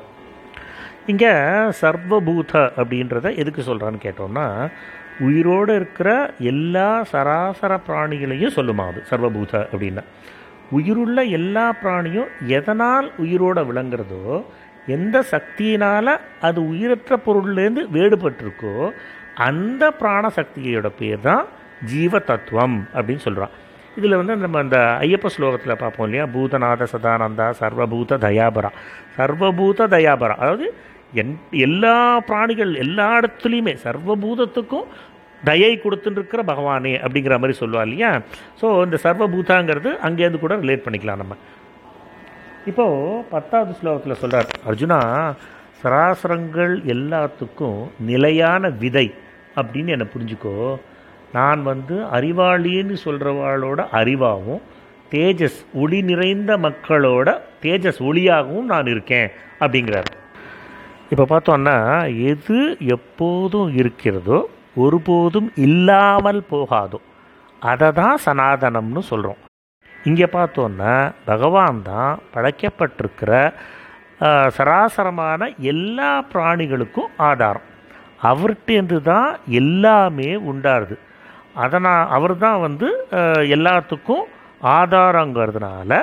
இங்கே சர்வபூத அப்படின்றத எதுக்கு சொல்கிறான்னு கேட்டோம்னா உயிரோடு இருக்கிற எல்லா சராசர பிராணிகளையும் சொல்லுமா அது சர்வபூத அப்படின்னா உயிருள்ள எல்லா பிராணியும் எதனால் உயிரோட விளங்குறதோ எந்த சக்தியினால் அது உயிரற்ற பொருள்லேருந்து வேறுபட்டிருக்கோ அந்த பிராண சக்தியோட பேர் தான் ஜீவ தத்துவம் அப்படின்னு சொல்கிறான் இதில் வந்து நம்ம அந்த ஐயப்ப ஸ்லோகத்தில் பார்ப்போம் இல்லையா பூதநாத சதானந்தா சர்வபூத தயாபரா சர்வபூத தயாபரா அதாவது என் எல்லா பிராணிகள் எல்லா இடத்துலையுமே சர்வபூதத்துக்கும் தயை கொடுத்துட்டுருக்கிற பகவானே அப்படிங்கிற மாதிரி சொல்லுவா இல்லையா ஸோ இந்த சர்வபூதாங்கிறது அங்கேருந்து கூட ரிலேட் பண்ணிக்கலாம் நம்ம இப்போது பத்தாவது ஸ்லோகத்தில் சொல்கிறார் அர்ஜுனா சராசரங்கள் எல்லாத்துக்கும் நிலையான விதை அப்படின்னு என்னை புரிஞ்சுக்கோ நான் வந்து அறிவாளின்னு சொல்கிறவாளோட அறிவாகவும் தேஜஸ் ஒளி நிறைந்த மக்களோட தேஜஸ் ஒளியாகவும் நான் இருக்கேன் அப்படிங்கிறார் இப்போ பார்த்தோன்னா எது எப்போதும் இருக்கிறதோ ஒருபோதும் இல்லாமல் போகாதோ அதை தான் சனாதனம்னு சொல்கிறோம் இங்கே பார்த்தோன்னா பகவான் தான் படைக்கப்பட்டிருக்கிற ஆஹ், சராசரமான எல்லா பிராணிகளுக்கும் ஆதாரம் அவர்கிட்டேருந்து தான் எல்லாமே உண்டாருது அதனால் அவர் தான் வந்து ஆஹ், எல்லாத்துக்கும் ஆதாரங்கிறதுனால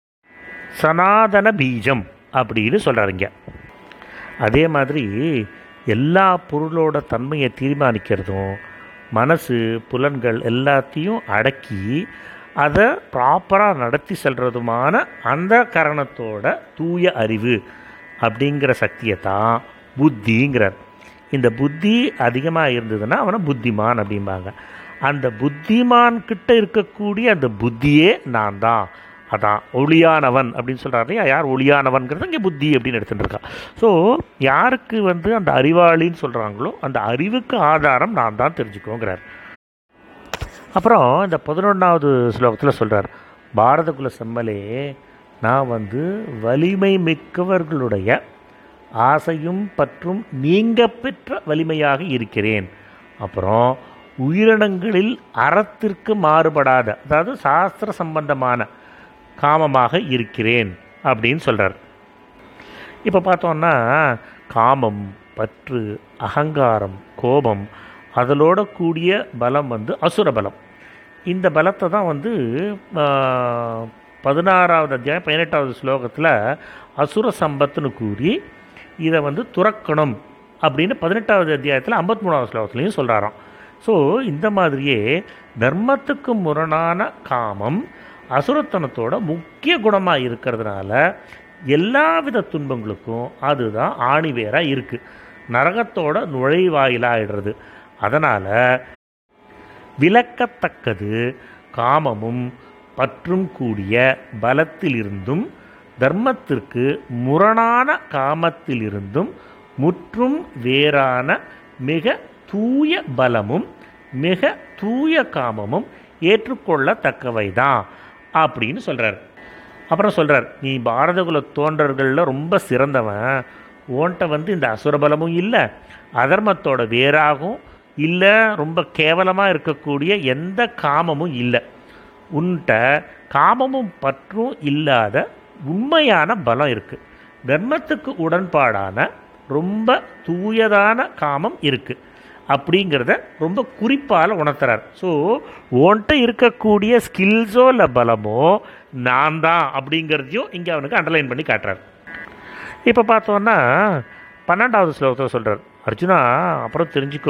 சனாதன பீஜம் அப்படின்னு சொல்கிறாருங்க அதே மாதிரி எல்லா பொருளோட தன்மையை தீர்மானிக்கிறதும் மனசு புலன்கள் எல்லாத்தையும் அடக்கி அதை ப்ராப்பராக நடத்தி செல்றதுமான அந்த கரணத்தோட தூய அறிவு அப்படிங்கிற சக்தியை தான் புத்திங்கிறார் இந்த புத்தி அதிகமாக இருந்ததுன்னா அவனை புத்திமான் அப்படிம்பாங்க அந்த புத்திமான் கிட்ட இருக்கக்கூடிய அந்த புத்தியே நான் தான் அதான் ஒளியானவன் அப்படின்னு சொல்கிறாரு இல்லையா யார் ஒளியானவன்கிறது இங்கே புத்தி அப்படின்னு எடுத்துகிட்டு இருக்கா ஸோ யாருக்கு வந்து அந்த அறிவாளின்னு சொல்கிறாங்களோ அந்த அறிவுக்கு ஆதாரம் நான் தான் தெரிஞ்சுக்கோங்கிறார் அப்புறம் இந்த பதினொன்றாவது ஸ்லோகத்தில் சொல்கிறார் பாரத குல செம்மலே நான் வந்து வலிமை மிக்கவர்களுடைய ஆசையும் பற்றும் நீங்க பெற்ற வலிமையாக இருக்கிறேன் அப்புறம் உயிரினங்களில் அறத்திற்கு மாறுபடாத அதாவது சாஸ்திர சம்பந்தமான காமமாக இருக்கிறேன் அப்படின்னு சொல்கிறார் இப்போ பார்த்தோன்னா காமம் பற்று அகங்காரம் கோபம் அதலோட கூடிய பலம் வந்து அசுர பலம் இந்த பலத்தை தான் வந்து ஆஹ், பதினாறாவது அத்தியாயம் பதினெட்டாவது ஸ்லோகத்தில் அசுர சம்பத்துன்னு கூறி இதை வந்து துறக்கணும் அப்படின்னு பதினெட்டாவது அத்தியாயத்தில் ஐம்பத்தி மூணாவது ஸ்லோகத்துலையும் சொல்கிறாராம் ஸோ இந்த மாதிரியே தர்மத்துக்கு முரணான காமம் அசுரத்தனத்தோட முக்கிய குணமாக இருக்கிறதுனால எல்லாவித துன்பங்களுக்கும் அதுதான் ஆணிவேராக இருக்குது நரகத்தோட நுழைவாயிலாயிடுறது அதனால் விலக்கத்தக்கது காமமும் பற்றும் கூடிய பலத்திலிருந்தும் தர்மத்திற்கு முரணான காமத்திலிருந்தும் முற்றும் வேறான மிக தூய பலமும் மிக தூய காமமும் ஏற்றுக்கொள்ளத்தக்கவைதான் அப்படின்னு சொல்கிறார் அப்புறம் சொல்கிறார் நீ பாரதகுல தோன்றர்களில் ரொம்ப சிறந்தவன் உன்கிட்ட வந்து இந்த அசுரபலமும் இல்லை அதர்மத்தோட வேறாகவும் இல்லை ரொம்ப கேவலமாக இருக்கக்கூடிய எந்த காமமும் இல்லை உன்கிட்ட காமமும் பற்றும் இல்லாத உண்மையான பலம் இருக்குது தர்மத்துக்கு உடன்பாடான ரொம்ப தூயதான காமம் இருக்குது அப்படிங்கிறத ரொம்ப குறிப்பால் உணர்த்துறார் ஸோ உன்கிட்ட இருக்கக்கூடிய ஸ்கில்ஸோ இல்லை பலமோ நான் தான் அப்படிங்கிறதையும் இங்கே அவனுக்கு அண்டர்லைன் பண்ணி காட்டுறார் இப்போ பார்த்தோன்னா பன்னெண்டாவது ஸ்லோகத்தில் சொல்கிறார் அர்ஜுனா அப்புறம் தெரிஞ்சுக்கோ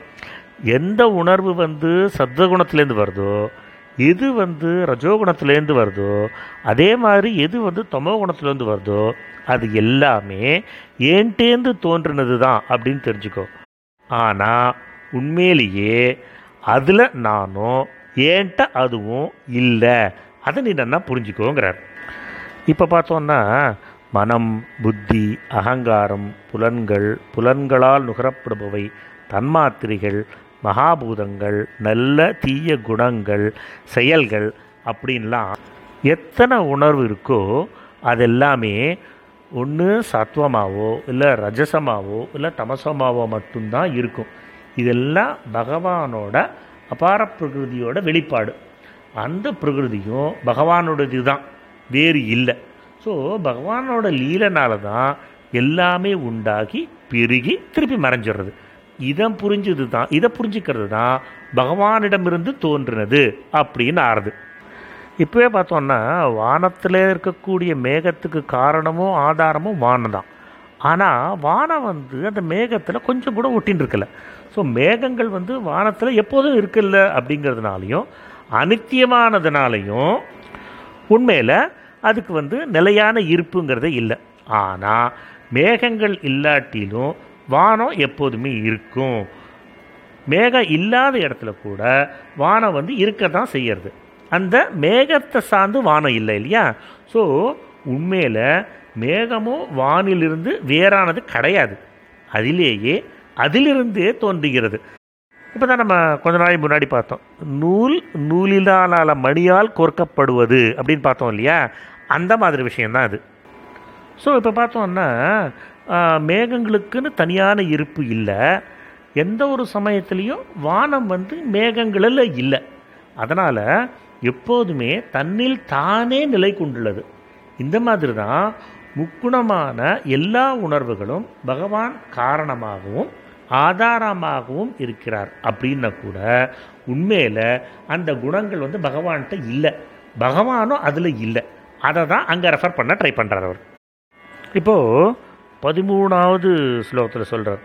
எந்த உணர்வு வந்து சத்வகுணத்துலேருந்து வருதோ எது வந்து ரஜோகுணத்துலேருந்து வருதோ அதே மாதிரி எது வந்து தமோ குணத்துலேருந்து வருதோ அது எல்லாமே ஏன்ட்டேந்து தோன்றுனது தான் அப்படின்னு தெரிஞ்சுக்கோ ஆனால் உண்மையிலேயே அதில் நானும் ஏன்ட்ட அதுவும் இல்லை அதை நீ நல்லா புரிஞ்சுக்கோங்கிறார் இப்போ பார்த்தோன்னா மனம் புத்தி அகங்காரம் புலன்கள் புலன்களால் நுகரப்படுபவை தன்மாத்திரைகள் மகாபூதங்கள் நல்ல தீய குணங்கள் செயல்கள் அப்படின்லாம் எத்தனை உணர்வு இருக்கோ அதெல்லாமே ஒன்று சத்வமாவோ இல்லை ரஜசமாவோ இல்லை தமசமாவோ மட்டும்தான் இருக்கும் இதெல்லாம் பகவானோட அபார பிரகிருதியோட வெளிப்பாடு அந்த பிரகிருதியும் பகவானோடது தான் வேறு இல்லை ஸோ பகவானோட லீலனால தான் எல்லாமே உண்டாகி பெருகி திருப்பி மறைஞ்சிடுறது இதை புரிஞ்சது தான் இதை புரிஞ்சுக்கிறது தான் பகவானிடமிருந்து தோன்றினது அப்படின்னு ஆறுது இப்போவே பார்த்தோன்னா வானத்தில் இருக்கக்கூடிய மேகத்துக்கு காரணமும் ஆதாரமும் வானம் தான் ஆனால் வானம் வந்து அந்த மேகத்தில் கொஞ்சம் கூட ஒட்டின்னு இருக்கல ஸோ மேகங்கள் வந்து வானத்தில் எப்போதும் இருக்குல்ல அப்படிங்கிறதுனாலையும் அனித்தியமானதுனாலையும் உண்மையில் அதுக்கு வந்து நிலையான இருப்புங்கிறதே இல்லை ஆனால் மேகங்கள் இல்லாட்டிலும் வானம் எப்போதுமே இருக்கும் மேகம் இல்லாத இடத்துல கூட வானம் வந்து இருக்க தான் செய்யறது அந்த மேகத்தை சார்ந்து வானம் இல்லை இல்லையா ஸோ உண்மையில் மேகமும் வானிலிருந்து வேறானது கிடையாது அதிலேயே அதிலிருந்தே தோன்றுகிறது இப்போ தான் நம்ம கொஞ்ச நாளைக்கு முன்னாடி பார்த்தோம் நூல் நூலிலான மணியால் கோர்க்கப்படுவது அப்படின்னு பார்த்தோம் இல்லையா அந்த மாதிரி விஷயந்தான் அது ஸோ இப்போ பார்த்தோம்னா ஆ, மேகங்களுக்குன்னு தனியான இருப்பு இல்லை எந்த ஒரு சமயத்துலேயும் வானம் வந்து மேகங்களில் இல்லை அதனால் எப்போதுமே தன்னில் தானே நிலை கொண்டுள்ளது இந்த மாதிரி தான் முக்குணமான எல்லா உணர்வுகளும் பகவான் காரணமாகவும் ஆதாரமாகவும் இருக்கிறார் அப்படின்னா கூட உண்மையில் அந்த குணங்கள் வந்து பகவான்கிட்ட இல்லை பகவானும் அதில் இல்லை அதை தான் அங்கே ரெஃபர் பண்ண ட்ரை பண்ணுறார் அவர் இப்போது பதிமூணாவது ஸ்லோகத்தில் சொல்கிறார்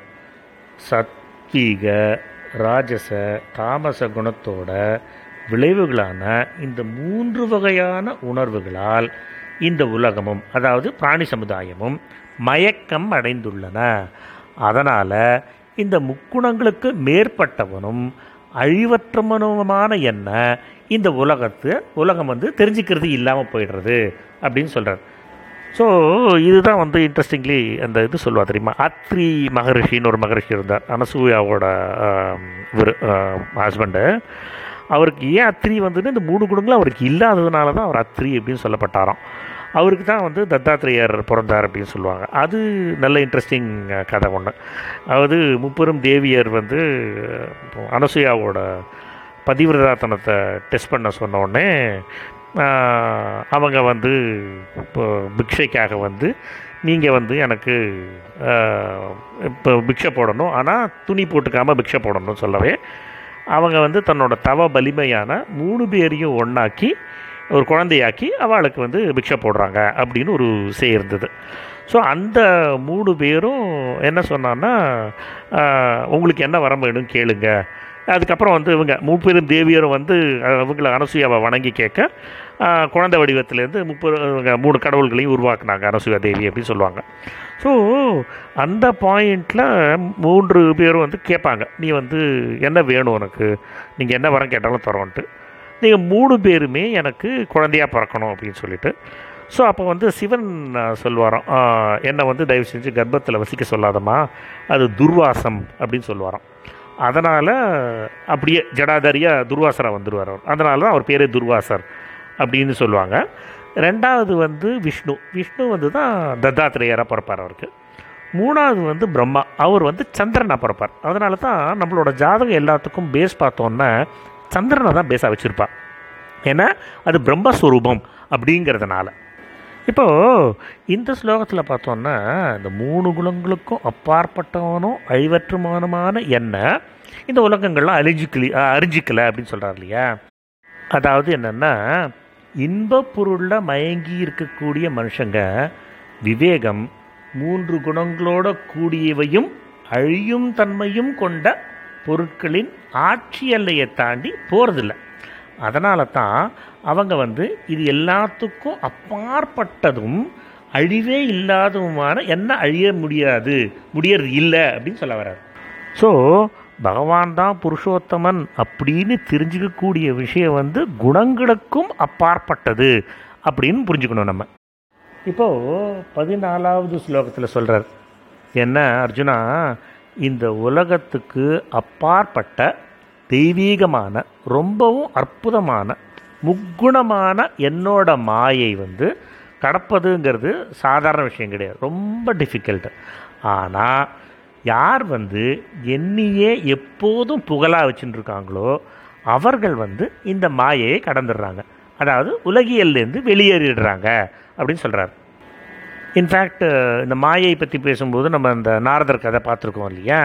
சத்வீக ராஜச தாமச குணத்தோட விளைவுகளான இந்த மூன்று வகையான உணர்வுகளால் இந்த உலகமும் அதாவது பிராணி சமுதாயமும் மயக்கம் அடைந்துள்ளன அதனால் இந்த முக்குணங்களுக்கு மேற்பட்டவனும் அழிவற்றவனுமான என்ன இந்த உலகத்து உலகம் வந்து தெரிஞ்சுக்கிறது இல்லாமல் போயிடுறது அப்படின்னு சொல்கிறார் ஸோ இதுதான் வந்து இன்ட்ரெஸ்டிங்லி அந்த இது சொல்லுவா தெரியுமா அத்ரி மகரிஷின்னு ஒரு மகரிஷி இருந்தார் அனசூயாவோட இவர் ஹஸ்பண்டு அவருக்கு ஏன் அத்ரி வந்துன்னு இந்த மூணு குணங்களும் அவருக்கு இல்லாததுனால தான் அவர் அத்ரி அப்படின்னு சொல்லப்பட்டாராம் அவருக்கு தான் வந்து தத்தாத்திரேயர் பிறந்தார் அப்படின்னு சொல்லுவாங்க அது நல்ல இன்ட்ரெஸ்டிங் கதை ஒன்று அதாவது முப்பெரும் தேவியர் வந்து அனசூயாவோட பதிவிரதாத்தனத்தை டெஸ்ட் பண்ண சொன்ன உடனே ஆஹ், அவங்க வந்து இப்போ பிக்ஷைக்காக வந்து நீங்கள் வந்து எனக்கு ஆஹ், இப்போ பிக்ஷை போடணும் ஆனால் துணி போட்டுக்காமல் பிக்ஷை போடணும்னு சொல்லவே அவங்க வந்து தன்னோட தவ வலிமையான மூணு பேரையும் ஒன்றாக்கி ஒரு குழந்தையாக்கி அவளுக்கு வந்து பிக்ஷை போடுறாங்க அப்படின்னு ஒரு சே இருந்தது ஸோ அந்த மூணு பேரும் என்ன சொன்னான்னா ஆஹ், உங்களுக்கு என்ன வரம் வேணும் கேளுங்க அதுக்கப்புறம் வந்து இவங்க முப்பெரும் தேவியரும் வந்து அஹ், இவங்களை அனசூயாவை வணங்கி கேட்க ஆஹ், குழந்தை வடிவத்திலேருந்து முப்பது இவங்க மூணு கடவுள்களையும் உருவாக்குனாங்க அனசூயா தேவி அப்படின்னு சொல்லுவாங்க ஸோ அந்த பாயிண்டில் மூன்று பேரும் வந்து கேட்பாங்க நீ வந்து என்ன வேணும் உனக்கு நீங்கள் என்ன வரம் கேட்டாலும் தரோன்ட்டு நீங்கள் மூணு பேருமே எனக்கு குழந்தையாக பிறக்கணும் அப்படின்னு சொல்லிட்டு ஸோ அப்போ வந்து சிவன் ஆஹ், சொல்லுவாராம் ஆஹ், என்னை வந்து தயவு செஞ்சு கர்ப்பத்தில் வசிக்க சொல்லாதம்மா அது துர்வாசம் அப்படின்னு சொல்லுவாராம் அதனால் அப்படியே ஜடாதாரியாக துர்வாசரா வந்துடுவார் அவர் அதனால தான் அவர் பேரே துர்வாசர் அப்படின்னு சொல்லுவாங்க ரெண்டாவது வந்து விஷ்ணு விஷ்ணு வந்து தான் தத்தாத்திரேயராக பிறப்பார் அவருக்கு மூணாவது வந்து பிரம்மா அவர் வந்து சந்திரனாக பிறப்பார் அதனால தான் நம்மளோட ஜாதகம் எல்லாத்துக்கும் பேஸ் பார்த்தோன்னா சந்திரனை தான் பேஸாக வச்சுருப்பா ஏன்னா அது பிரம்மஸ்வரூபம் அப்படிங்கிறதுனால இப்போது இந்த ஸ்லோகத்தில் பார்த்தோன்னா இந்த மூணு குணங்களுக்கும் அப்பாற்பட்டவனும் அழிவற்றமானமான என்ன இந்த உலகங்கள்லாம் அழிஞ்சிக்கலி அறிஞ்சிக்கலை அப்படின்னு சொல்கிறார் இல்லையா அதாவது என்னென்னா இன்பப் பொருளில் மயங்கி இருக்கக்கூடிய மனுஷங்க விவேகம் மூன்று குணங்களோட கூடியவையும் அழியும் தன்மையும் கொண்ட பொருட்களின் ஆட்சி எல்லையை தாண்டி போகிறதில்ல அதனால தான் அவங்க வந்து இது எல்லாத்துக்கும் அப்பாற்பட்டதும் அழிவே இல்லாததுமான என்ன அழிய முடியாது முடியறது இல்லை அப்படின்னு சொல்ல வர்றார் ஸோ பகவான் தான் புருஷோத்தமன் அப்படின்னு தெரிஞ்சுக்கக்கூடிய விஷயம் வந்து குணங்களுக்கும் அப்பாற்பட்டது அப்படின்னு புரிஞ்சுக்கணும் நம்ம இப்போது பதினாலாவது ஸ்லோகத்தில் சொல்கிறார் என்ன அர்ஜுனா இந்த உலகத்துக்கு அப்பாற்பட்ட தெய்வீகமான ரொம்பவும் அற்புதமான முக்குணமான என்னோட மாயை வந்து கடப்பதுங்கிறது சாதாரண விஷயம் கிடையாது ரொம்ப டிஃபிகல்ட்டு ஆனால் யார் வந்து என்னையே எப்போதும் புகழாக வச்சுட்டு இருக்காங்களோ அவர்கள் வந்து இந்த மாயையை கடந்துடுறாங்க அதாவது உலகியல்லேருந்து வெளியேறிடுறாங்க அப்படின்னு சொல்கிறார் இன்ஃபேக்ட் இந்த மாயை பற்றி பேசும்போது நம்ம இந்த நாரதர் கதை பார்த்துருக்கோம் இல்லையா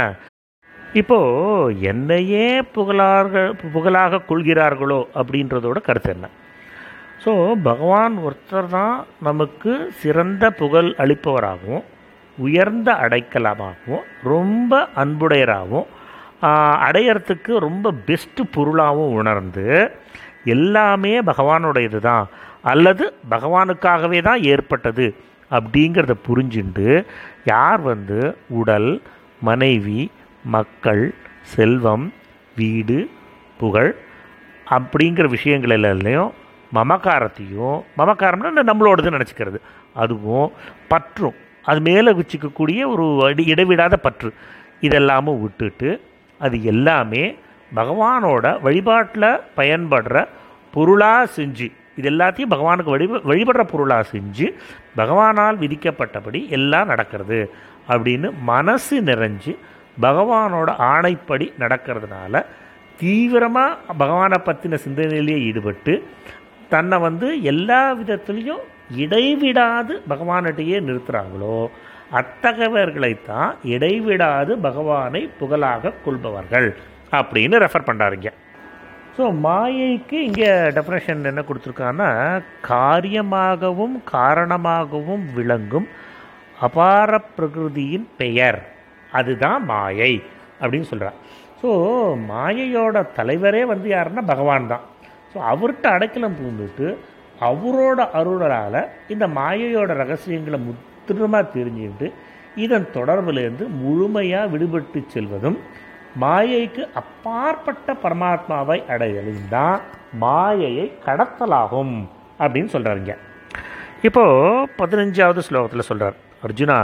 இப்போது என்னையே புகழார்கள் புகழாக கொள்கிறார்களோ அப்படின்றதோட கருத்து என்ன ஸோ பகவான் ஒருத்தர் தான் நமக்கு சிறந்த புகழ் அளிப்பவராகவும் உயர்ந்த அடைக்கலமாகவும் ரொம்ப அன்புடையராகவும் ஆஹ், அடையறதுக்கு ரொம்ப பெஸ்ட்டு பொருளாகவும் உணர்ந்து எல்லாமே பகவானுடையது தான் அல்லது பகவானுக்காகவே தான் ஏற்பட்டது அப்படிங்கிறத புரிஞ்சுண்டு யார் வந்து உடல் மனைவி மக்கள் செல்வம் வீடு புகழ் அப்படிங்கிற விஷயங்கள் எல்லாத்தையும் மமக்காரத்தையும் மமக்காரம்னா நம்மளோடது நினச்சிக்கிறது அதுவும் பற்றும் அது மேலே வச்சுக்கக்கூடிய ஒரு அடி இடைவிடாத பற்று இதெல்லாமும் விட்டுட்டு அது எல்லாமே பகவானோட வழிபாட்டில் பயன்படுற பொருளாக செஞ்சு இது எல்லாத்தையும் பகவானுக்கு வழி வழிபடுற பொருளாக செஞ்சு பகவானால் விதிக்கப்பட்டபடி எல்லாம் நடக்கிறது அப்படின்னு மனசு நிறைஞ்சு பகவானோட ஆணைப்படி நடக்கிறதுனால தீவிரமாக பகவானை பற்றின சிந்தனையிலேயே ஈடுபட்டு தன்னை வந்து எல்லா விதத்துலேயும் இடைவிடாது பகவானிட்டையே நிறுத்துகிறாங்களோ அத்தகையவர்களைத்தான் இடைவிடாது பகவானை புகழாக கொள்பவர்கள் அப்படின்னு ரெஃபர் பண்ணுறாருங்க ஸோ மாயைக்கு இங்கே டெஃபினேஷன் என்ன கொடுத்துருக்காங்கன்னா காரியமாகவும் காரணமாகவும் விளங்கும் அபார பிரகிருதியின் பெயர் அதுதான் மாயை அப்படின்னு சொல்கிறார் ஸோ மாயையோட தலைவரே வந்து யாருன்னா பகவான் தான் ஸோ அவர்கிட்ட அடைக்கலம் பூந்துட்டு அவரோட அருளால் இந்த மாயையோட ரகசியங்களை முற்றிலுமாக தெரிஞ்சுக்கிட்டு இதன் தொடர்புலேருந்து முழுமையாக விடுபட்டு செல்வதும் மாயைக்கு அப்பாற்பட்ட பரமாத்மாவை அடைதலும் தான் மாயையை கடத்தலாகும் அப்படின்னு சொல்கிறாருங்க இப்போது பதினஞ்சாவது ஸ்லோகத்தில் சொல்கிறார் அர்ஜுனா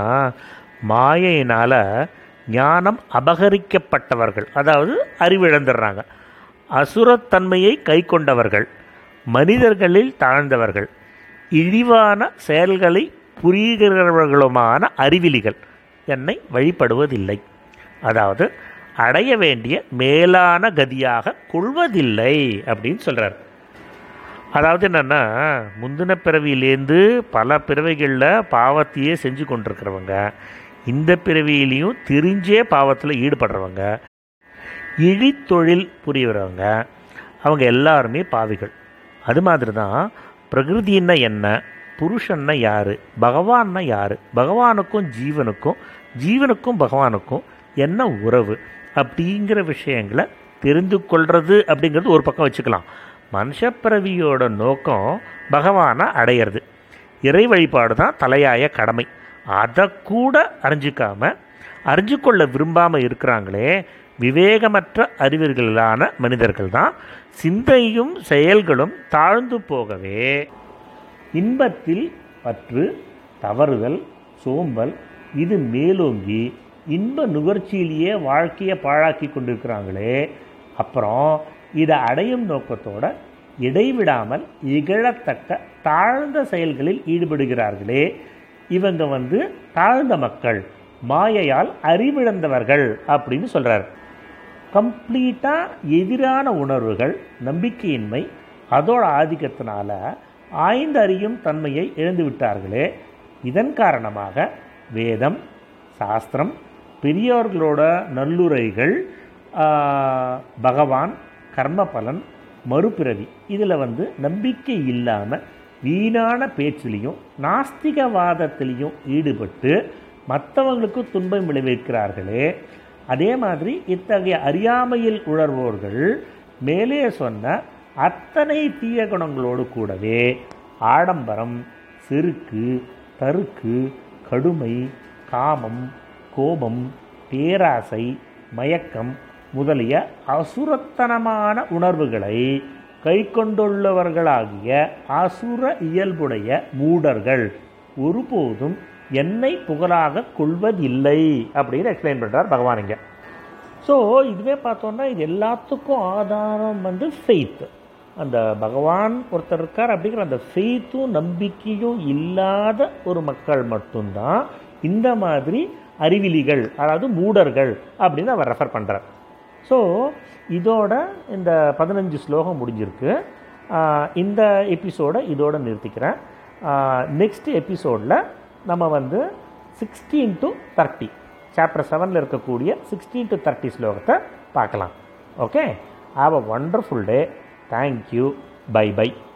மாயையினால் ஞானம் அபகரிக்கப்பட்டவர்கள் அதாவது அறிவிழந்துடுறாங்க அசுரத்தன்மையை கை கொண்டவர்கள் மனிதர்களில் தாழ்ந்தவர்கள் இழிவான செயல்களை புரிகிறவர்களுமான அறிவிலிகள் என்னை வழிபடுவதில்லை அதாவது அடைய வேண்டிய மேலான கதியாக கொள்வதில்லை அப்படின்னு சொல்கிறார் அதாவது என்னென்னா முந்தின பிறவியிலேருந்து பல பிறவைகளில் பாவத்தையே செஞ்சு கொண்டிருக்கிறவங்க இந்த பிறவியிலையும் தெரிஞ்சே பாவத்தில் ஈடுபடுறவங்க இழித்தொழில் புரியறவங்க அவங்க எல்லாருமே பாவிகள் அது மாதிரி தான் பிரகிருதின்னா என்ன புருஷன்னா யார் பகவான்னா யார் பகவானுக்கும் ஜீவனுக்கும் ஜீவனுக்கும் பகவானுக்கும் என்ன உறவு அப்படிங்கிற விஷயங்களை தெரிந்து கொள்வது அப்படிங்கிறது ஒரு பக்கம் வச்சுக்கலாம் மனுஷப்பிறவியோட நோக்கம் பகவானை அடையிறது இறை வழிபாடு தான் தலையாய கடமை அதை கூட அறிஞ்சிக்காம அறிஞ்சு கொள்ள விரும்பாமல் இருக்கிறாங்களே விவேகமற்ற அறிவர்களான மனிதர்கள் தான் சிந்தையும் செயல்களும் தாழ்ந்து போகவே இன்பத்தில் பற்று தவறுதல் சோம்பல் இது மேலோங்கி இன்ப நுகர்ச்சியிலேயே வாழ்க்கையை பாழாக்கி கொண்டிருக்கிறாங்களே அப்புறம் இதை அடையும் நோக்கத்தோட இடைவிடாமல் இகழத்தக்க தாழ்ந்த செயல்களில் ஈடுபடுகிறார்களே இவங்க வந்து தாழ்ந்த மக்கள் மாயையால் அறிவிழந்தவர்கள் அப்படின்னு சொல்கிறார் கம்ப்ளீட்டாக எதிரான உணர்வுகள் நம்பிக்கையின்மை அதோட ஆதிக்கத்தினால ஆய்ந்து அறியும் தன்மையை இழந்து விட்டார்களே இதன் காரணமாக வேதம் சாஸ்திரம் பெரியோர்களோட நல்லுரைகள் பகவான் கர்மபலன் மறுபிறவி இதில் வந்து நம்பிக்கை இல்லாமல் வீணான பேச்சிலையும் நாஸ்திகவாதத்திலையும் ஈடுபட்டு மற்றவங்களுக்கு துன்பம் விளைவிக்கிறார்களே அதே மாதிரி இத்தகைய அறியாமையில் உணர்வோர்கள் மேலே சொன்ன அத்தனை தீய குணங்களோடு கூடவே ஆடம்பரம் செருக்கு தருக்கு கடுமை காமம் கோபம் பேராசை மயக்கம் முதலிய அசுரத்தனமான உணர்வுகளை கை கொண்டுள்ளவர்களாகிய அசுர இயல்புடைய மூடர்கள் ஒருபோதும் என்னை புகழாக கொள்வதில்லை அப்படின்னு எக்ஸ்பிளைன் பண்ணுறார் பகவான் இங்கே ஸோ இதுவே பார்த்தோன்னா இது எல்லாத்துக்கும் ஆதாரம் வந்து ஃபெய்த் அந்த பகவான் ஒருத்தர் இருக்கார் அப்படிங்கிற அந்த ஃபெய்த்தும் நம்பிக்கையும் இல்லாத ஒரு மக்கள் மட்டும்தான் இந்த மாதிரி அறிவிலிகள் அதாவது மூடர்கள் அப்படின்னு அவர் ரெஃபர் பண்ணுறார் ஸோ இதோட இந்த பதினஞ்சு ஸ்லோகம் முடிஞ்சிருக்கு இந்த எபிசோடை இதோட நிறுத்திக்கிறேன் நெக்ஸ்ட் எபிசோடில் நம்ம வந்து சிக்ஸ்டீன் டு தேர்ட்டி சாப்டர் செவனில் இருக்கக்கூடிய சிக்ஸ்டீன் டு தேர்ட்டி ஸ்லோகத்தை பார்க்கலாம் okay have a wonderful day thank you bye by